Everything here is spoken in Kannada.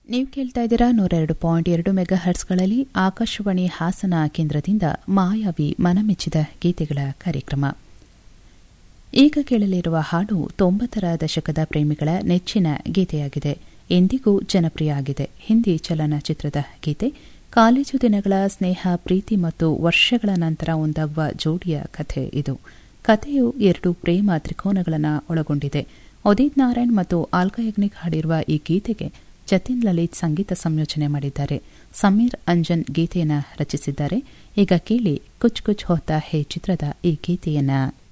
ನೀವು ಕೇಳ್ತಾ ಇದ್ದೀರಾ ನೂರೆರಡು ಪಾಯಿಂಟ್ ಎರಡು ಮೆಗಾ ಹರ್ಟ್ಸ್ಗಳಲ್ಲಿ ಆಕಾಶವಾಣಿ ಹಾಸನ ಕೇಂದ್ರದಿಂದ ಮಾಯಾವಿ ಮನಮೆಚ್ಚಿದ ಗೀತೆಗಳ ಕಾರ್ಯಕ್ರಮ ಈಗ ಕೇಳಲಿರುವ ಹಾಡು ತೊಂಬತ್ತರ ದಶಕದ ಪ್ರೇಮಿಗಳ ನೆಚ್ಚಿನ ಗೀತೆಯಾಗಿದೆ ಎಂದಿಗೂ ಜನಪ್ರಿಯ ಆಗಿದೆ ಹಿಂದಿ ಚಲನಚಿತ್ರದ ಗೀತೆ ಕಾಲೇಜು ದಿನಗಳ ಸ್ನೇಹ ಪ್ರೀತಿ ಮತ್ತು ವರ್ಷಗಳ ನಂತರ ಒಂದಾಗುವ ಜೋಡಿಯ ಕಥೆ ಇದು ಕಥೆಯು ಎರಡು ಪ್ರೇಮ ತ್ರಿಕೋನಗಳನ್ನು ಒಳಗೊಂಡಿದೆ ಉದಿತ್ ನಾರಾಯಣ್ ಮತ್ತು ಆಲ್ಕಾ ಯಗ್ನಿಕ್ ಹಾಡಿರುವ ಈ ಗೀತೆಗೆ ಜತಿನ್ ಲಲಿತ್ ಸಂಗೀತ ಸಂಯೋಜನೆ ಮಾಡಿದ್ದಾರೆ ಸಮೀರ್ ಅಂಜನ್ ಗೀತೆಯನ್ನು ರಚಿಸಿದ್ದಾರೆ ಈಗ ಕೇಳಿ ಕುಚ್ ಕುಚ್ ಹೋತಾ ಹೇ ಚಿತ್ರದ ಈ ಗೀತೆಯನ್ನ